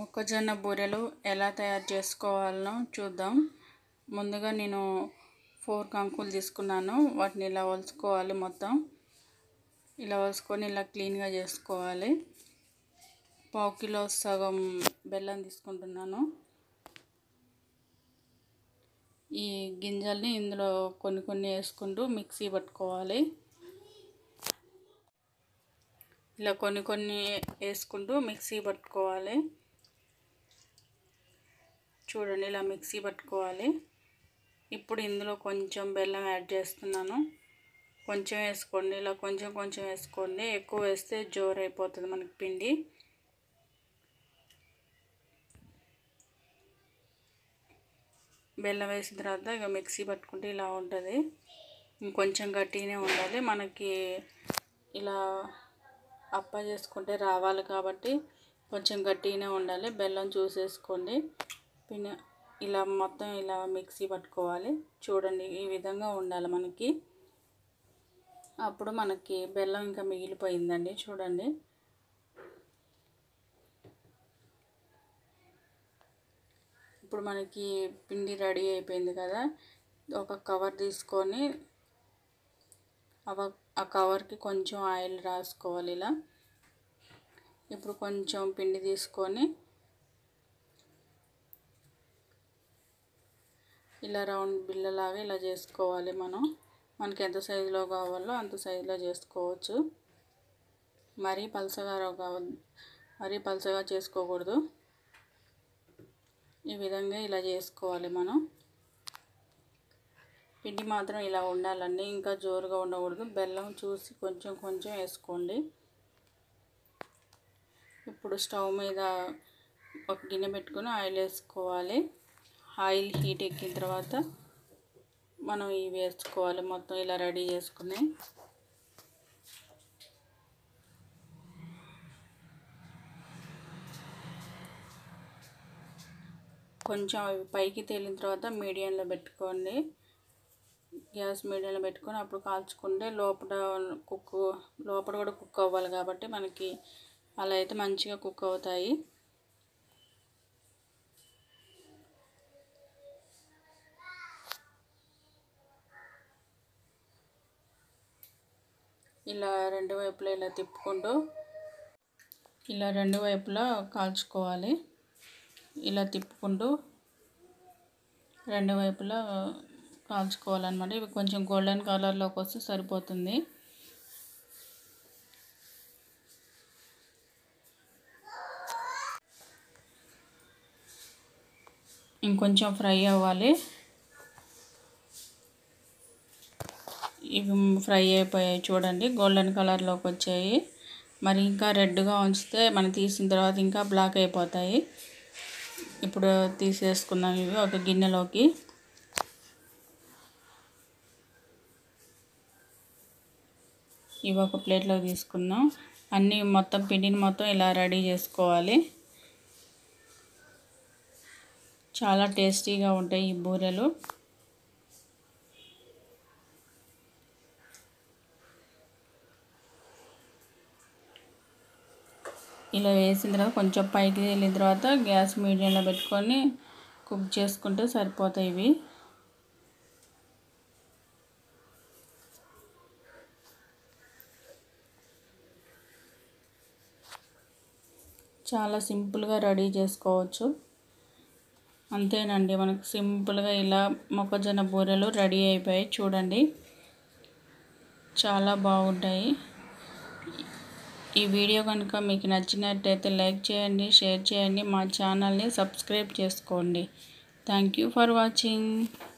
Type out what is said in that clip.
మొక్కజొన్న బూరెలు ఎలా తయారు చేసుకోవాలో చూద్దాం ముందుగా నేను ఫోర్ కంకులు తీసుకున్నాను వాటిని ఇలా వలుచుకోవాలి మొత్తం ఇలా వలుచుకొని ఇలా క్లీన్గా చేసుకోవాలి పావు కిలో సగం బెల్లం తీసుకుంటున్నాను ఈ గింజల్ని ఇందులో కొన్ని కొన్ని వేసుకుంటూ మిక్సీ పట్టుకోవాలి ఇలా కొన్ని కొన్ని వేసుకుంటూ మిక్సీ పట్టుకోవాలి చూడండి ఇలా మిక్సీ పట్టుకోవాలి ఇప్పుడు ఇందులో కొంచెం బెల్లం యాడ్ చేస్తున్నాను కొంచెం వేసుకోండి ఇలా కొంచెం కొంచెం వేసుకోండి ఎక్కువ వేస్తే జోరు అయిపోతుంది మనకి పిండి బెల్లం వేసిన తర్వాత ఇక మిక్సీ పట్టుకుంటే ఇలా ఉంటుంది ఇంకొంచెం గట్టిగానే ఉండాలి మనకి ఇలా అప్ప చేసుకుంటే రావాలి కాబట్టి కొంచెం గట్టిగానే ఉండాలి బెల్లం చూసేసుకోండి పిన్న ఇలా మొత్తం ఇలా మిక్సీ పట్టుకోవాలి చూడండి ఈ విధంగా ఉండాలి మనకి అప్పుడు మనకి బెల్లం ఇంకా మిగిలిపోయిందండి చూడండి ఇప్పుడు మనకి పిండి రెడీ అయిపోయింది కదా ఒక కవర్ తీసుకొని ఆ కవర్కి కొంచెం ఆయిల్ రాసుకోవాలి ఇలా ఇప్పుడు కొంచెం పిండి తీసుకొని ఇలా రౌండ్ బిల్లలాగా ఇలా చేసుకోవాలి మనం మనకి ఎంత సైజులో కావాలో అంత సైజులో చేసుకోవచ్చు మరీ పలసగా కావాలి మరీ పలసగా చేసుకోకూడదు ఈ విధంగా ఇలా చేసుకోవాలి మనం పిండి మాత్రం ఇలా ఉండాలండి ఇంకా జోరుగా ఉండకూడదు బెల్లం చూసి కొంచెం కొంచెం వేసుకోండి ఇప్పుడు స్టవ్ మీద ఒక గిన్నె పెట్టుకొని ఆయిల్ వేసుకోవాలి ఆయిల్ హీట్ ఎక్కిన తర్వాత మనం ఇవి వేసుకోవాలి మొత్తం ఇలా రెడీ చేసుకుని కొంచెం అవి పైకి తేలిన తర్వాత మీడియంలో పెట్టుకోండి గ్యాస్ మీడియంలో పెట్టుకొని అప్పుడు కాల్చుకుంటే లోపల కుక్ లోపల కూడా కుక్ అవ్వాలి కాబట్టి మనకి అలా అయితే మంచిగా కుక్ అవుతాయి ఇలా రెండు వైపులా ఇలా తిప్పుకుంటూ ఇలా రెండు వైపులా కాల్చుకోవాలి ఇలా తిప్పుకుంటూ రెండు వైపులా కాల్చుకోవాలన్నమాట ఇవి కొంచెం గోల్డెన్ కలర్లోకి వస్తే సరిపోతుంది ఇంకొంచెం ఫ్రై అవ్వాలి ఇవి ఫ్రై అయిపోయాయి చూడండి గోల్డెన్ కలర్లోకి వచ్చాయి మరి ఇంకా రెడ్గా ఉంచితే మనం తీసిన తర్వాత ఇంకా బ్లాక్ అయిపోతాయి ఇప్పుడు తీసేసుకున్నాం ఇవి ఒక గిన్నెలోకి ఇవి ఒక ప్లేట్లో తీసుకుందాం అన్నీ మొత్తం పిండిని మొత్తం ఇలా రెడీ చేసుకోవాలి చాలా టేస్టీగా ఉంటాయి ఈ బూరెలు ఇలా వేసిన తర్వాత కొంచెం పైకి వెళ్ళిన తర్వాత గ్యాస్ మీడియంలో పెట్టుకొని కుక్ చేసుకుంటే సరిపోతాయి ఇవి చాలా సింపుల్గా రెడీ చేసుకోవచ్చు అంతేనండి మనకు సింపుల్గా ఇలా మొక్కజొన్న బూరెలు రెడీ అయిపోయాయి చూడండి చాలా బాగుంటాయి ఈ వీడియో కనుక మీకు నచ్చినట్టయితే లైక్ చేయండి షేర్ చేయండి మా ఛానల్ని సబ్స్క్రైబ్ చేసుకోండి థ్యాంక్ యూ ఫర్ వాచింగ్